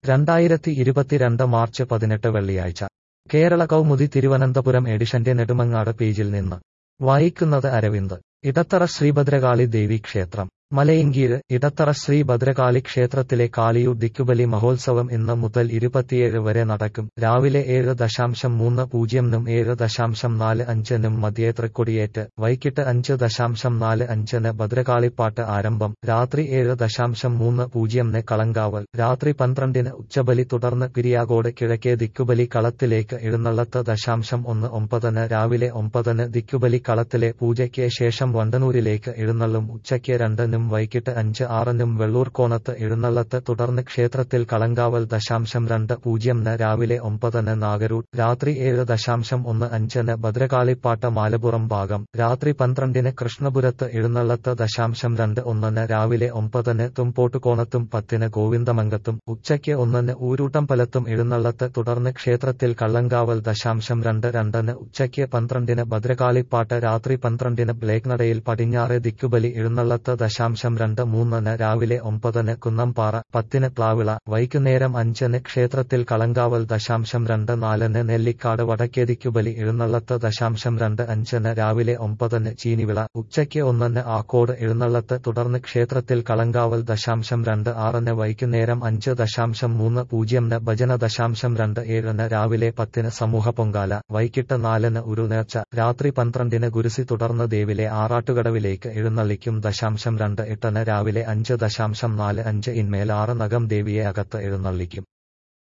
രണ്ടായിരത്തി ഇരുപത്തിരണ്ട് മാർച്ച് പതിനെട്ട് വെള്ളിയാഴ്ച കേരള കൗമുദി തിരുവനന്തപുരം എഡിഷന്റെ നെടുമങ്ങാട് പേജിൽ നിന്ന് വായിക്കുന്നത് അരവിന്ദ് ഇടത്തറ ശ്രീഭദ്രകാളി ദേവി ക്ഷേത്രം മലയങ്കീര് ഇടത്തറ ശ്രീ ഭദ്രകാളി ക്ഷേത്രത്തിലെ കാളിയൂർ ദിക്കുബലി മഹോത്സവം ഇന്ന് മുതൽ ഇരുപത്തിയേഴ് വരെ നടക്കും രാവിലെ ഏഴ് ദശാംശം മൂന്ന് പൂജ്യംനും ഏഴ് ദശാംശം നാല് അഞ്ചിനും മധ്യേത്രക്കൊടിയേറ്റ് വൈകിട്ട് അഞ്ച് ദശാംശം നാല് അഞ്ചിന് ഭദ്രകാളിപ്പാട്ട് ആരംഭം രാത്രി ഏഴ് ദശാംശം മൂന്ന് പൂജ്യംന് കളങ്കാവൽ രാത്രി പന്ത്രണ്ടിന് ഉച്ചബലി തുടർന്ന് പിരിയാകോട് കിഴക്കേ ദിക്കുബലി കളത്തിലേക്ക് എഴുന്നള്ളത്ത് ദശാംശം ഒന്ന് ഒമ്പതിന് രാവിലെ ഒമ്പതിന് ദിക്കുബലി കളത്തിലെ പൂജയ്ക്ക് ശേഷം വണ്ടനൂരിലേക്ക് എഴുന്നള്ളും ഉച്ചയ്ക്ക് രണ്ടിന് നും വൈകിട്ട് അഞ്ച് ആറിനും വെള്ളൂർക്കോണത്ത് എഴുന്നള്ളത്ത് തുടർന്ന് ക്ഷേത്രത്തിൽ കളങ്കാവൽ ദശാംശം രണ്ട് പൂജ്യംന് രാവിലെ ഒമ്പതിന് നാഗരൂർ രാത്രി ഏഴ് ദശാംശം ഒന്ന് അഞ്ചിന് ഭദ്രകാളിപ്പാട്ട മാലപ്പുറം ഭാഗം രാത്രി പന്ത്രണ്ടിന് കൃഷ്ണപുരത്ത് എഴുന്നള്ളത്ത് ദശാംശം രണ്ട് ഒന്നിന് രാവിലെ ഒമ്പതിന് തുമ്പോട്ടുകോണത്തും പത്തിന് ഗോവിന്ദമംഗത്തും ഉച്ചയ്ക്ക് ഒന്നിന് ഊരൂട്ടമ്പലത്തും എഴുന്നള്ളത്ത് തുടർന്ന് ക്ഷേത്രത്തിൽ കള്ളങ്കാവൽ ദശാംശം രണ്ട് രണ്ടിന് ഉച്ചയ്ക്ക് പന്ത്രണ്ടിന് ഭദ്രകാളിപ്പാട്ട് രാത്രി പന്ത്രണ്ടിന് ബ്ലേക്നടയിൽ പടിഞ്ഞാറെ ദിക്കുബലി എഴുന്നള്ളത്ത് ദശാംശം ദശാംശം രണ്ട് മൂന്നിന് രാവിലെ ഒമ്പതിന് കുന്നംപാറ പത്തിന് പ്ലാവിള വൈകുന്നേരം അഞ്ചിന് ക്ഷേത്രത്തിൽ കളങ്കാവൽ ദശാംശം രണ്ട് നാലിന് നെല്ലിക്കാട് വടക്കേതിക്കുബലി എഴുന്നള്ളത്ത് ദശാംശം രണ്ട് അഞ്ചിന് രാവിലെ ഒമ്പതിന് ചീനിവിള ഉച്ചയ്ക്ക് ഒന്നിന് ആക്കോട് എഴുന്നള്ളത്ത് തുടർന്ന് ക്ഷേത്രത്തിൽ കളങ്കാവൽ ദശാംശം രണ്ട് ആറിന് വൈകുന്നേരം അഞ്ച് ദശാംശം മൂന്ന് പൂജ്യംന് ഭജന ദശാംശം രണ്ട് ഏഴിന് രാവിലെ പത്തിന് സമൂഹ പൊങ്കാല വൈകിട്ട് നാലിന് ഉരുനേർച്ച രാത്രി പന്ത്രണ്ടിന് ഗുരുസി തുടർന്ന് ദേവിലെ ആറാട്ടുകടവിലേക്ക് എഴുന്നള്ളിക്കും ദശാംശം രണ്ട് എട്ടിന് രാവിലെ അഞ്ച് ദശാംശം നാല് അഞ്ച് ഇന്മേൽ ആറ് നഗം ദേവിയെ അകത്ത് എഴുന്നള്ളിക്കും